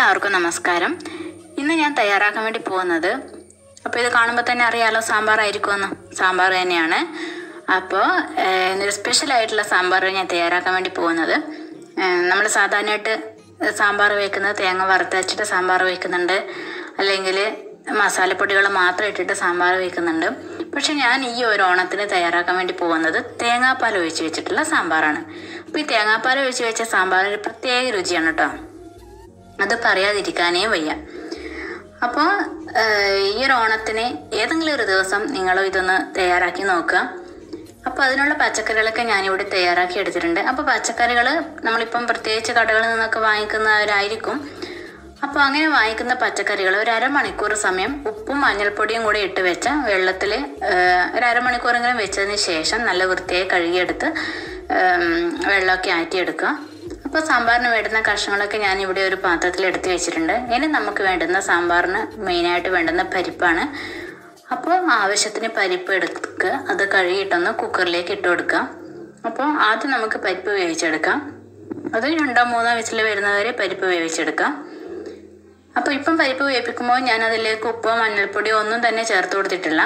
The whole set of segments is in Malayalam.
എല്ലാവർക്കും നമസ്കാരം ഇന്ന് ഞാൻ തയ്യാറാക്കാൻ വേണ്ടി പോകുന്നത് അപ്പോൾ ഇത് കാണുമ്പോൾ തന്നെ അറിയാലോ സാമ്പാർ ആയിരിക്കുമെന്ന് സാമ്പാർ തന്നെയാണ് അപ്പോൾ ഇന്നൊരു സ്പെഷ്യൽ ആയിട്ടുള്ള സാമ്പാർ ഞാൻ തയ്യാറാക്കാൻ വേണ്ടി പോകുന്നത് നമ്മൾ സാധാരണയായിട്ട് സാമ്പാർ വയ്ക്കുന്നത് തേങ്ങ വറുത്തരച്ചിട്ട് സാമ്പാർ വയ്ക്കുന്നുണ്ട് അല്ലെങ്കിൽ മസാലപ്പൊടികൾ മാത്രം ഇട്ടിട്ട് സാമ്പാർ വയ്ക്കുന്നുണ്ട് പക്ഷെ ഞാൻ ഈ ഒരു ഓണത്തിന് തയ്യാറാക്കാൻ വേണ്ടി പോകുന്നത് തേങ്ങാപ്പാൽ ഒഴിച്ച് വെച്ചിട്ടുള്ള സാമ്പാറാണ് അപ്പോൾ ഈ തേങ്ങാപ്പാൽ ഒഴിച്ച് വെച്ച സാമ്പാറിന് ഒരു പ്രത്യേക രുചിയാണ് കേട്ടോ അത് പറയാതിരിക്കാനേ വയ്യ അപ്പോൾ ഈ ഒരു ഓണത്തിന് ഏതെങ്കിലും ഒരു ദിവസം നിങ്ങൾ ഇതൊന്ന് തയ്യാറാക്കി നോക്കുക അപ്പോൾ അതിനുള്ള പച്ചക്കറികളൊക്കെ ഞാനിവിടെ തയ്യാറാക്കി എടുത്തിട്ടുണ്ട് അപ്പോൾ പച്ചക്കറികൾ നമ്മളിപ്പം പ്രത്യേകിച്ച് കടകളിൽ നിന്നൊക്കെ വാങ്ങിക്കുന്നവരായിരിക്കും അപ്പോൾ അങ്ങനെ വാങ്ങിക്കുന്ന പച്ചക്കറികൾ ഒരു അരമണിക്കൂർ സമയം ഉപ്പും മഞ്ഞൾപ്പൊടിയും കൂടി ഇട്ട് വെച്ച വെള്ളത്തിൽ ഒരു അരമണിക്കൂറെങ്കിലും വെച്ചതിന് ശേഷം നല്ല വൃത്തിയായി കഴുകിയെടുത്ത് വെള്ളമൊക്കെ ആറ്റിയെടുക്കുക അപ്പോൾ സാമ്പാറിന് വേണ്ടുന്ന കഷ്ണങ്ങളൊക്കെ ഞാൻ ഇവിടെ ഒരു പാത്രത്തിൽ എടുത്ത് വെച്ചിട്ടുണ്ട് ഇനി നമുക്ക് വേണ്ടുന്ന സാമ്പാറിന് മെയിനായിട്ട് വേണ്ടുന്ന പരിപ്പാണ് അപ്പോൾ ആവശ്യത്തിന് പരിപ്പ് എടുക്കുക അത് കഴുകിയിട്ടൊന്ന് കുക്കറിലേക്ക് ഇട്ട് കൊടുക്കാം അപ്പോൾ ആദ്യം നമുക്ക് പരിപ്പ് വേവിച്ചെടുക്കാം അത് രണ്ടോ മൂന്നോ വിസിൽ വരുന്നവരെ പരിപ്പ് വേവിച്ചെടുക്കാം അപ്പോൾ ഇപ്പം പരിപ്പ് വേവിപ്പിക്കുമ്പോൾ ഞാൻ അതിലേക്ക് ഉപ്പോ മഞ്ഞൾപ്പൊടിയോ ഒന്നും തന്നെ ചേർത്ത് കൊടുത്തിട്ടില്ല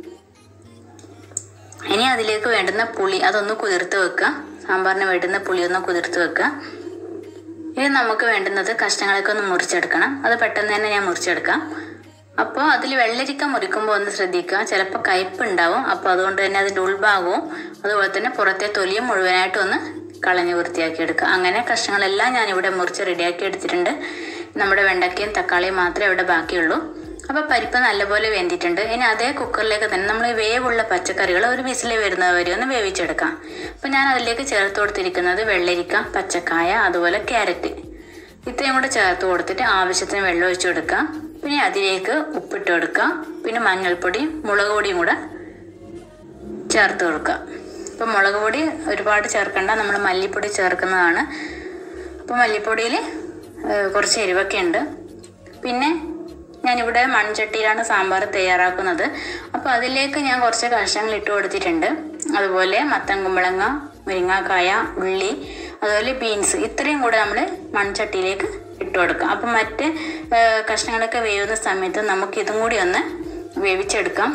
ഇനി അതിലേക്ക് വേണ്ടുന്ന പുളി അതൊന്ന് കുതിർത്ത് വെക്കുക സാമ്പാറിന് വേണ്ടുന്ന പുളി ഒന്ന് കുതിർത്ത് വെക്കുക ഇനി നമുക്ക് വേണ്ടുന്നത് കഷ്ണങ്ങളൊക്കെ ഒന്ന് മുറിച്ചെടുക്കണം അത് പെട്ടെന്ന് തന്നെ ഞാൻ മുറിച്ചെടുക്കാം അപ്പോൾ അതിൽ വെള്ളരിക്ക മുറിക്കുമ്പോൾ ഒന്ന് ശ്രദ്ധിക്കുക ചിലപ്പോൾ കയ്പ്പ് ഉണ്ടാവും അപ്പോൾ അതുകൊണ്ട് തന്നെ അതിൻ്റെ ഉൾഭാഗവും അതുപോലെ തന്നെ പുറത്തെ തൊലിയും മുഴുവനായിട്ടും ഒന്ന് കളഞ്ഞ് വൃത്തിയാക്കി എടുക്കുക അങ്ങനെ കഷ്ണങ്ങളെല്ലാം ഞാൻ ഇവിടെ മുറിച്ച് റെഡിയാക്കി എടുത്തിട്ടുണ്ട് നമ്മുടെ വെണ്ടയ്ക്കയും തക്കാളിയും മാത്രമേ ഇവിടെ ബാക്കിയുള്ളൂ അപ്പോൾ പരിപ്പ് നല്ലപോലെ വെന്തിട്ടുണ്ട് ഇനി അതേ കുക്കറിലേക്ക് തന്നെ നമ്മൾ വേവുള്ള പച്ചക്കറികൾ ഒരു വിസിൽ വരുന്നത് വരെ ഒന്ന് വേവിച്ചെടുക്കാം അപ്പോൾ ഞാൻ അതിലേക്ക് ചേർത്ത് കൊടുത്തിരിക്കുന്നത് വെള്ളരിക്ക പച്ചക്കായ അതുപോലെ ക്യാരറ്റ് ഇത്രയും കൂടെ ചേർത്ത് കൊടുത്തിട്ട് ആവശ്യത്തിന് വെള്ളം ഒഴിച്ചു കൊടുക്കുക പിന്നെ അതിലേക്ക് ഉപ്പിട്ട് കൊടുക്കുക പിന്നെ മഞ്ഞൾപ്പൊടി മുളക് പൊടിയും കൂടെ ചേർത്ത് കൊടുക്കുക ഇപ്പം മുളക് പൊടി ഒരുപാട് ചേർക്കണ്ട നമ്മൾ മല്ലിപ്പൊടി ചേർക്കുന്നതാണ് അപ്പോൾ മല്ലിപ്പൊടിയിൽ കുറച്ച് എരിവൊക്കെ ഉണ്ട് പിന്നെ ഞാനിവിടെ മൺചട്ടിയിലാണ് സാമ്പാർ തയ്യാറാക്കുന്നത് അപ്പോൾ അതിലേക്ക് ഞാൻ കുറച്ച് കഷ്ണങ്ങൾ ഇട്ട് കൊടുത്തിട്ടുണ്ട് അതുപോലെ മത്തൻ കുമ്പളങ്ങ മുരിങ്ങാക്കായ ഉള്ളി അതുപോലെ ബീൻസ് ഇത്രയും കൂടെ നമ്മൾ മൺചട്ടിയിലേക്ക് ഇട്ട് കൊടുക്കാം അപ്പം മറ്റ് കഷ്ണങ്ങളൊക്കെ വേവുന്ന സമയത്ത് നമുക്ക് ഇതും കൂടി ഒന്ന് വേവിച്ചെടുക്കാം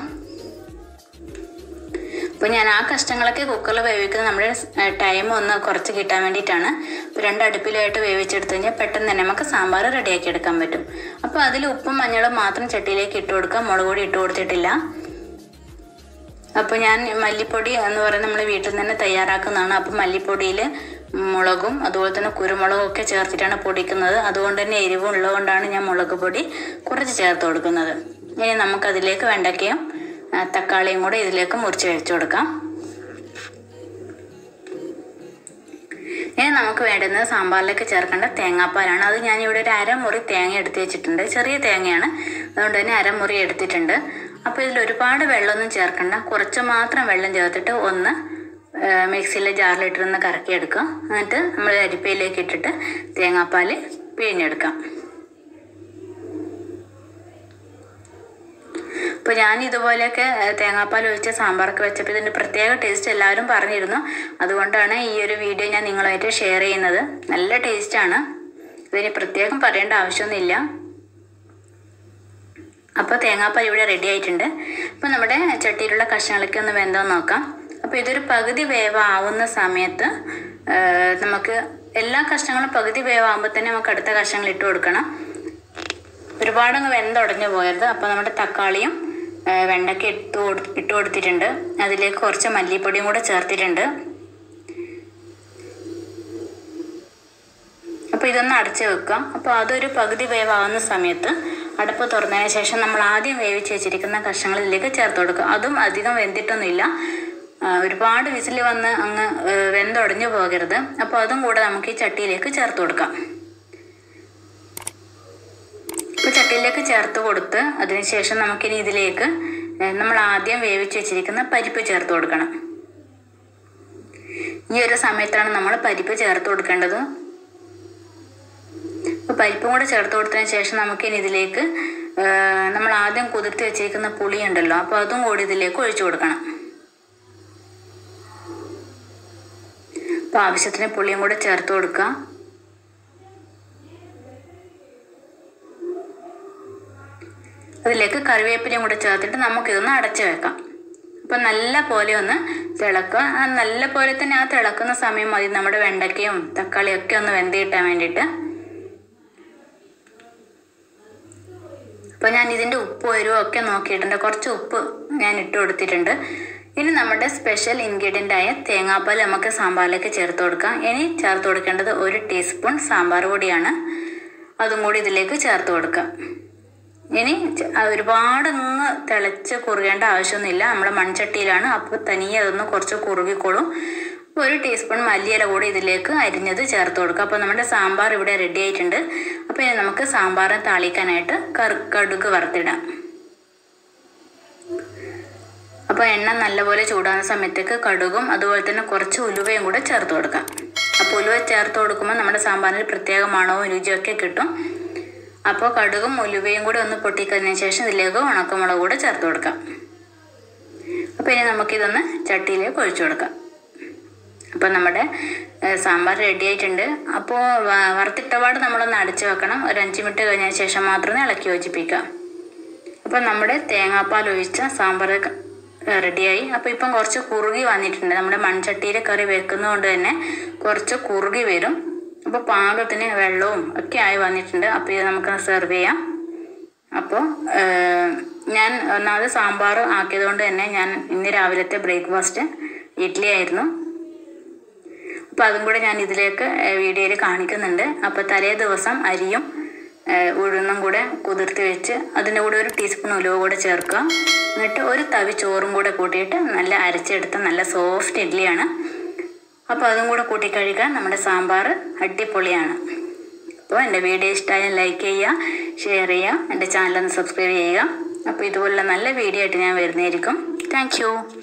അപ്പോൾ ഞാൻ ആ കഷ്ണങ്ങളൊക്കെ കുക്കറിൽ വേവിക്കുന്നത് നമ്മുടെ ടൈം ഒന്ന് കുറച്ച് കിട്ടാൻ വേണ്ടിയിട്ടാണ് അപ്പോൾ രണ്ട് അടുപ്പിലായിട്ട് വേവിച്ചെടുത്ത് കഴിഞ്ഞാൽ പെട്ടെന്ന് തന്നെ നമുക്ക് സാമ്പാർ റെഡിയാക്കി എടുക്കാൻ പറ്റും അപ്പോൾ അതിൽ ഉപ്പും മഞ്ഞളും മാത്രം ചട്ടിയിലേക്ക് ഇട്ട് കൊടുക്കുക മുളക് പൊടി ഇട്ട് കൊടുത്തിട്ടില്ല അപ്പോൾ ഞാൻ മല്ലിപ്പൊടി എന്ന് പറയുന്നത് നമ്മൾ വീട്ടിൽ തന്നെ തയ്യാറാക്കുന്നതാണ് അപ്പോൾ മല്ലിപ്പൊടിയിൽ മുളകും അതുപോലെ തന്നെ കുരുമുളകും ഒക്കെ ചേർത്തിട്ടാണ് പൊടിക്കുന്നത് അതുകൊണ്ട് തന്നെ എരിവ് ഉള്ളതുകൊണ്ടാണ് ഞാൻ മുളക് പൊടി കുറച്ച് ചേർത്ത് കൊടുക്കുന്നത് ഇനി നമുക്കതിലേക്ക് വെണ്ടയ്ക്കയും തക്കാളിയും കൂടെ ഇതിലേക്ക് മുറിച്ച് വെച്ച് കൊടുക്കാം ഇനി നമുക്ക് വേണ്ടുന്നത് സാമ്പാറിലേക്ക് ചേർക്കേണ്ട തേങ്ങാപ്പാലാണ് അത് ഞാൻ ഇവിടെ ഒരു അരമുറി തേങ്ങ എടുത്ത് വെച്ചിട്ടുണ്ട് ചെറിയ തേങ്ങയാണ് അതുകൊണ്ട് തന്നെ അരമുറി എടുത്തിട്ടുണ്ട് അപ്പോൾ ഇതിൽ ഒരുപാട് വെള്ളമൊന്നും ചേർക്കണ്ട കുറച്ച് മാത്രം വെള്ളം ചേർത്തിട്ട് ഒന്ന് മിക്സിയിലെ ജാറിലിട്ടിരുന്ന് കറക്കിയെടുക്കുക എന്നിട്ട് നമ്മൾ അരിപ്പയിലേക്ക് ഇട്ടിട്ട് തേങ്ങാപ്പാൽ പിഴിഞ്ഞെടുക്കാം അപ്പോൾ ഞാൻ ഇതുപോലെയൊക്കെ തേങ്ങാപ്പാൽ ഒഴിച്ച സാമ്പാറൊക്കെ വെച്ചപ്പോൾ ഇതിൻ്റെ പ്രത്യേക ടേസ്റ്റ് എല്ലാവരും പറഞ്ഞിരുന്നു അതുകൊണ്ടാണ് ഈ ഒരു വീഡിയോ ഞാൻ നിങ്ങളുമായിട്ട് ഷെയർ ചെയ്യുന്നത് നല്ല ടേസ്റ്റാണ് ഇതിന് പ്രത്യേകം പറയേണ്ട ആവശ്യമൊന്നുമില്ല അപ്പോൾ തേങ്ങാപ്പാൽ ഇവിടെ റെഡി ആയിട്ടുണ്ട് അപ്പോൾ നമ്മുടെ ചട്ടിയിലുള്ള കഷ്ണങ്ങളൊക്കെ ഒന്ന് വെന്തോ നോക്കാം അപ്പോൾ ഇതൊരു പകുതി വേവാവുന്ന സമയത്ത് നമുക്ക് എല്ലാ കഷ്ണങ്ങളും പകുതി വേവാകുമ്പോൾ തന്നെ നമുക്ക് അടുത്ത കഷ്ണങ്ങൾ ഇട്ട് കൊടുക്കണം ഒരുപാടങ്ങ് വെന്തുടഞ്ഞു പോയത് അപ്പോൾ നമ്മുടെ തക്കാളിയും വെണ്ടയ്ക്ക ഇട്ട് കൊടു ഇട്ട് കൊടുത്തിട്ടുണ്ട് അതിലേക്ക് കുറച്ച് മല്ലിപ്പൊടിയും കൂടെ ചേർത്തിട്ടുണ്ട് അപ്പോൾ ഇതൊന്ന് അടച്ചു വെക്കാം അപ്പോൾ അതൊരു പകുതി വേവാകുന്ന സമയത്ത് അടുപ്പ് തുറന്നതിന് ശേഷം നമ്മൾ ആദ്യം വേവിച്ച് വെച്ചിരിക്കുന്ന കഷ്ണങ്ങൾ ഇതിലേക്ക് ചേർത്ത് കൊടുക്കുക അതും അധികം വെന്തിട്ടൊന്നുമില്ല ഒരുപാട് വിസിൽ വന്ന് അങ്ങ് വെന്തുടഞ്ഞു പോകരുത് അപ്പോൾ അതും കൂടെ നമുക്ക് ഈ ചട്ടിയിലേക്ക് ചേർത്ത് കൊടുക്കാം ഇപ്പോൾ ചട്ടിയിലേക്ക് ചേർത്ത് കൊടുത്ത് അതിനുശേഷം നമുക്കിനി ഇതിലേക്ക് നമ്മൾ ആദ്യം വേവിച്ച് വെച്ചിരിക്കുന്ന പരിപ്പ് ചേർത്ത് കൊടുക്കണം ഈ ഒരു സമയത്താണ് നമ്മൾ പരിപ്പ് ചേർത്ത് കൊടുക്കേണ്ടത് അപ്പോൾ പരിപ്പും കൂടെ ചേർത്ത് കൊടുത്തതിന് ശേഷം നമുക്കിനി ഇതിലേക്ക് നമ്മൾ ആദ്യം കുതിർത്തി വെച്ചിരിക്കുന്ന പുളി ഉണ്ടല്ലോ അപ്പോൾ അതും കൂടി ഇതിലേക്ക് ഒഴിച്ചു കൊടുക്കണം അപ്പോൾ ആവശ്യത്തിന് പുളിയും കൂടെ ചേർത്ത് കൊടുക്കുക അതിലേക്ക് കറിവേപ്പിലയും കൂടെ ചേർത്തിട്ട് നമുക്കിതൊന്ന് അടച്ചു വെക്കാം അപ്പം നല്ല പോലെ ഒന്ന് തിളക്കുക ആ നല്ല പോലെ തന്നെ ആ തിളക്കുന്ന സമയം മതി നമ്മുടെ വെണ്ടയ്ക്കയും തക്കാളിയും ഒക്കെ ഒന്ന് വെന്ത് കിട്ടാൻ വേണ്ടിയിട്ട് അപ്പോൾ ഞാൻ ഇതിൻ്റെ ഉപ്പ് എരിവും ഒക്കെ നോക്കിയിട്ടുണ്ട് കുറച്ച് ഉപ്പ് ഞാൻ ഇട്ട് കൊടുത്തിട്ടുണ്ട് ഇനി നമ്മുടെ സ്പെഷ്യൽ ഇൻഗ്രീഡിയൻ്റ് ആയ തേങ്ങാപ്പാൽ നമുക്ക് സാമ്പാറിലേക്ക് ചേർത്ത് കൊടുക്കാം ഇനി ചേർത്ത് കൊടുക്കേണ്ടത് ഒരു ടീസ്പൂൺ സാമ്പാർ പൊടിയാണ് അതും കൂടി ഇതിലേക്ക് ചേർത്ത് കൊടുക്കാം ഇനി ച- ആ ഒരുപാട് അങ്ങ് തിളച്ച് കുറുകേണ്ട ആവശ്യമൊന്നുമില്ല നമ്മുടെ മൺചട്ടിയിലാണ് അപ്പോൾ തനിയെ അതൊന്ന് കുറച്ച് കുറുകിക്കോളും അപ്പോൾ ഒരു ടീസ്പൂൺ മല്ലിയില കൂടി ഇതിലേക്ക് അരിഞ്ഞത് ചേർത്ത് കൊടുക്കുക അപ്പോൾ നമ്മുടെ സാമ്പാർ ഇവിടെ റെഡി ആയിട്ടുണ്ട് അപ്പോൾ ഇനി നമുക്ക് സാമ്പാറിന് താളിക്കാനായിട്ട് കറു കടുക് വറുത്തിടാം അപ്പോൾ എണ്ണ നല്ലപോലെ ചൂടാകുന്ന സമയത്തേക്ക് കടുകും അതുപോലെ തന്നെ കുറച്ച് ഉലുവയും കൂടെ ചേർത്ത് കൊടുക്കാം അപ്പോൾ ഉലുവ ചേർത്ത് കൊടുക്കുമ്പോൾ നമ്മുടെ സാമ്പാറിന് പ്രത്യേക മണവും രുചിയൊക്കെ കിട്ടും അപ്പോൾ കടുകും ഉലുവയും കൂടെ ഒന്ന് പൊട്ടിക്കതിന് ശേഷം ഇതിലേക്ക് ഉണക്കമുളക് കൂടെ ചേർത്ത് കൊടുക്കാം അപ്പോൾ ഇനി നമുക്കിതൊന്ന് ചട്ടിയിലേക്ക് ഒഴിച്ചു കൊടുക്കാം അപ്പോൾ നമ്മുടെ ഏഹ്, സാമ്പാർ റെഡി ആയിട്ടുണ്ട് അപ്പോൾ വ- വറുത്തിട്ടപാട് നമ്മളൊന്ന് അടച്ചു വെക്കണം ഒരു അഞ്ച് മിനിറ്റ് കഴിഞ്ഞതിന് ശേഷം മാത്രമേ ഇളക്കി യോജിപ്പിക്കാം അപ്പോൾ നമ്മുടെ തേങ്ങാപ്പാൽ ഒഴിച്ച സാമ്പാർ ക- ഏഹ്, റെഡിയായി അപ്പോൾ ഇപ്പം കുറച്ച് കുറുകി വന്നിട്ടുണ്ട് നമ്മുടെ മൺചട്ടിയിൽ കറി വെക്കുന്നതുകൊണ്ട് തന്നെ കുറച്ച് കുറുകി വരും അപ്പോൾ പാകത്തിന് വെള്ളവും ഒക്കെ ആയി വന്നിട്ടുണ്ട് അപ്പോൾ ഇത് നമുക്ക് സെർവ് ചെയ്യാം അപ്പോൾ ഏഹ്, ഞാൻ ഒന്നാമത് സാമ്പാർ ആക്കിയതുകൊണ്ട് തന്നെ ഞാൻ ഇന്ന് രാവിലത്തെ ബ്രേക്ക്ഫാസ്റ്റ് ഇഡ്ഡലി ആയിരുന്നു അപ്പോൾ അതും കൂടെ ഞാൻ ഇതിലേക്ക് വീഡിയോയിൽ കാണിക്കുന്നുണ്ട് അപ്പോൾ തലേ ദിവസം അരിയും ഏഹ്, ഉഴുന്നും കൂടെ കുതിർത്ത് വെച്ച് അതിൻ്റെ കൂടെ ഒരു ടീസ്പൂൺ ഉലുവ കൂടെ ചേർക്കുക എന്നിട്ട് ഒരു തവി ചോറും കൂടെ കൂട്ടിയിട്ട് നല്ല അരച്ചെടുത്ത നല്ല സോഫ്റ്റ് ഇഡ്ഡലിയാണ് അപ്പോൾ അതും കൂടെ കൂട്ടിക്കഴിക്കാൻ നമ്മുടെ സാമ്പാർ അടിപൊളിയാണ് അപ്പോൾ എൻ്റെ വീഡിയോ ഇഷ്ടമായാൽ ലൈക്ക് ചെയ്യുക ഷെയർ ചെയ്യുക എൻ്റെ ചാനൽ ഒന്ന് സബ്സ്ക്രൈബ് ചെയ്യുക അപ്പോൾ ഇതുപോലുള്ള നല്ല വീഡിയോ ആയിട്ട് ഞാൻ വരുന്നതായിരിക്കും താങ്ക്